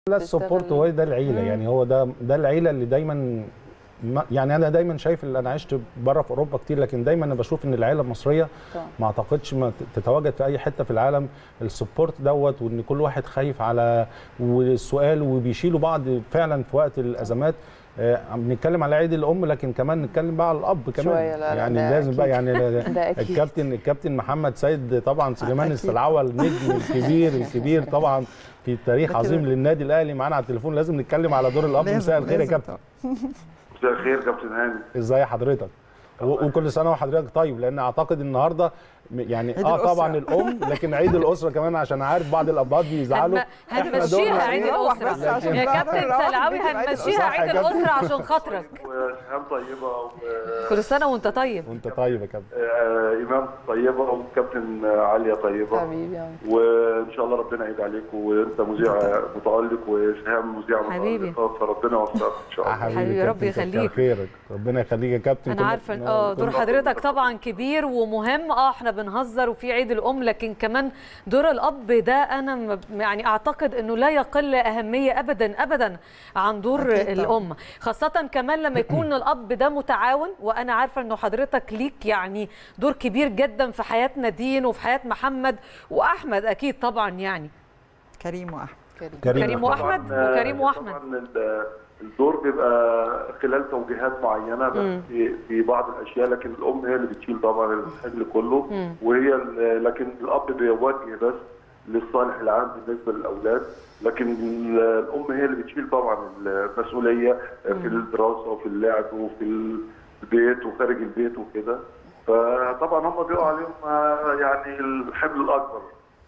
لا السبورت تشتغل. هو ده العيله مم. يعني هو ده ده العيله اللي دايما ما يعني انا دايما شايف اللي انا عشت بره في اوروبا كتير لكن دايما انا بشوف ان العيله المصريه طبعا. ما اعتقدش ما تتواجد في اي حته في العالم السبورت دوت وان كل واحد خايف على والسؤال وبيشيلوا بعض فعلا في وقت الازمات آه، عم بنتكلم على عيد الام لكن كمان نتكلم بقى على الاب كمان شوية، لا، لا، يعني ده لازم بقى أكيد. يعني ده أكيد. الكابتن الكابتن محمد سيد طبعا سليمان أكيد. السلعوه النجم الكبير الكبير طبعا في تاريخ ده عظيم كده. للنادي الاهلي معانا على التليفون لازم نتكلم على دور الاب لازم- مساء الخير يا لازم كابتن طبعاً. مساء الخير كابتن هاني ازاي حضرتك و- وكل سنه وحضرتك طيب لان اعتقد النهارده م- يعني عيد اه الأسرة. طبعا الام لكن عيد الاسره كمان عشان عارف بعض الابهات بيزعلوا هنم- إحنا هنمشيها دورنا عيد إيه؟ نروح بس الاسره عشان يا بقى كابتن نروح سلعاوي البيت عيد هنمشيها الأسرة. عيد صح يا كابتن. الاسره عشان خاطرك وسهام طيبه و كل سنه وانت طيب وانت طيب يا كابتن آه، ايمان طيبه وكابتن عليا طيبه حبيبي يا عم. وان شاء الله ربنا يعيد عليك وانت مذيع متالق وسهام مذيع حبيبي. متالقه فربنا يوفقك ان شاء الله حبيبي، يا ربي كابتن، كتر يخليك. خيرك ربنا يخليك يا كابتن انا كنا- عارفه إن- اه دور كنا- حضرتك طبعا كبير ومهم اه احنا بنهزر وفي عيد الام لكن كمان دور الاب ده انا م- يعني اعتقد انه لا يقل اهميه ابدا ابدا عن دور أكيد طبعاً. الام خاصه كمان لما يكون الاب ده متعاون وانا عارفه انه حضرتك ليك يعني دور كبير جدا في حياه نادين وفي حياه محمد واحمد اكيد طبعا يعني كريم واحمد كريم. كريم كريم واحمد طبعاً، وكريم واحمد طبعا ال- الدور بيبقى خلال توجيهات معينه بس مم. في, في بعض الاشياء لكن الام هي اللي بتشيل طبعا الحمل كله مم. وهي ال- لكن الاب بيوجه بس للصالح العام بالنسبه للاولاد لكن ال- الام هي اللي بتشيل طبعا المسؤوليه في الدراسه وفي اللعب وفي البيت وخارج البيت وكده فطبعا هم بيقع عليهم آه، يعني الحمل الاكبر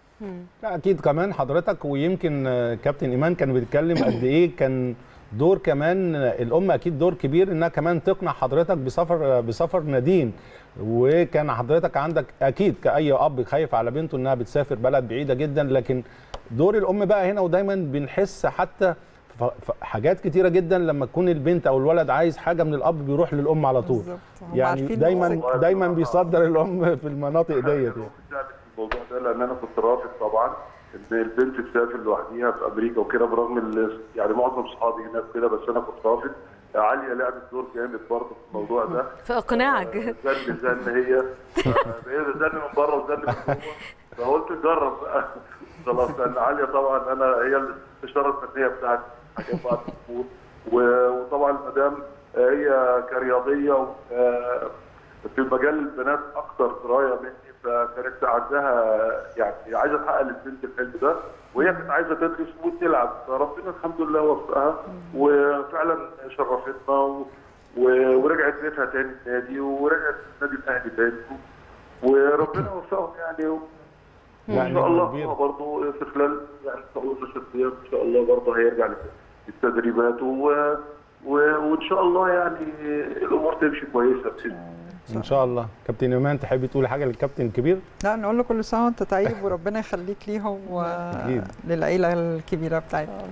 لا اكيد كمان حضرتك ويمكن آه، كابتن ايمان كان بيتكلم قد ايه كان دور كمان آه، الام اكيد دور كبير انها كمان تقنع حضرتك بسفر آه، بسفر نادين وكان حضرتك عندك اكيد كاي اب خايف على بنته انها بتسافر بلد بعيده جدا لكن دور الام بقى هنا ودايما بنحس حتى ف- ف- حاجات كتيره جدا لما تكون البنت او الولد عايز حاجه من الاب بيروح للام على طول بالظبط. هم يعني عارفين دايما الموضوع. دايما بيصدر الام في المناطق ديت يعني. في الموضوع ده لان انا كنت رافض طبعا ان البنت تسافر لوحديها في امريكا وكده برغم ال- يعني معظم اصحابي هناك كده بس انا كنت رافض عاليه لعبت دور جامد برضه في الموضوع ده في اقناعك زن زن هي هي زن من بره وزن من جوه فقلت نجرب بقى خلاص لان عاليه طبعا انا هي الاستشاره الفنيه بتاعت حاجات بعض الامور و- وطبعا المدام هي كرياضيه و- آه، في مجال البنات اكثر درايه مني فكانت عندها يعني عايزه تحقق للبنت الحلم ده وهي كانت عايزه تدرس وتلعب فربنا الحمد لله وفقها وفعلا شرفتنا و... و- ورجعت بيتها تاني النادي ورجعت النادي الاهلي تاني وربنا وفقهم يعني و... لا، ان شاء الله كبير. هو برضه في خلال يعني ان شاء الله 10 ايام ان شاء الله برضه هيرجع للتدريبات و... و... وان شاء الله يعني الامور تمشي كويسه باذن الله ان شاء الله كابتن ايمان تحبي تقولي حاجه للكابتن الكبير لا نقول له كل سنه وانت طيب وربنا يخليك ليهم أكيد. وللعيله الكبيره بتاعتنا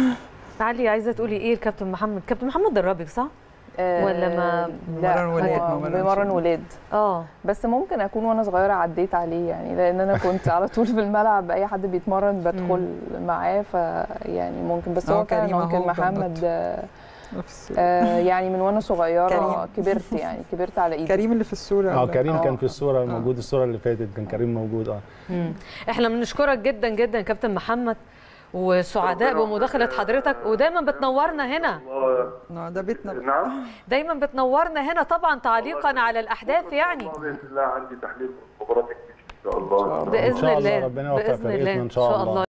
علي عايزه تقولي ايه الكابتن محمد كابتن محمد دربك صح آه، ولا ما- لا بيمرن ولاد، هو ما بيمرنش بيمرن ولاد. ولاد اه بس ممكن اكون وانا صغيره عديت عليه يعني لان انا كنت على طول في الملعب اي حد بيتمرن بدخل معاه فيعني ممكن بس هو هو فعلا كريم أهو ممكن محمد ظبط. آه، في الصورة. آه، يعني من وانا صغيره كريم. كبرت يعني كبرت على ايدي كريم اللي في الصوره اه ولا؟ كريم كان آه. في الصوره موجود الصوره اللي فاتت كان كريم موجود اه مم. احنا بنشكرك جدا جدا كابتن محمد وسعداء بمداخله حضرتك ودايما بتنورنا هنا الله آه، ده بيتنا بقى. نعم دايما بتنورنا هنا طبعا تعليقا على الاحداث يعني الله باذن الله عندي تحليل مباراه الجيش ان شاء الله باذن إن شاء الله الله ربنا يوفق باذن فرقتنا الله إن شاء الله.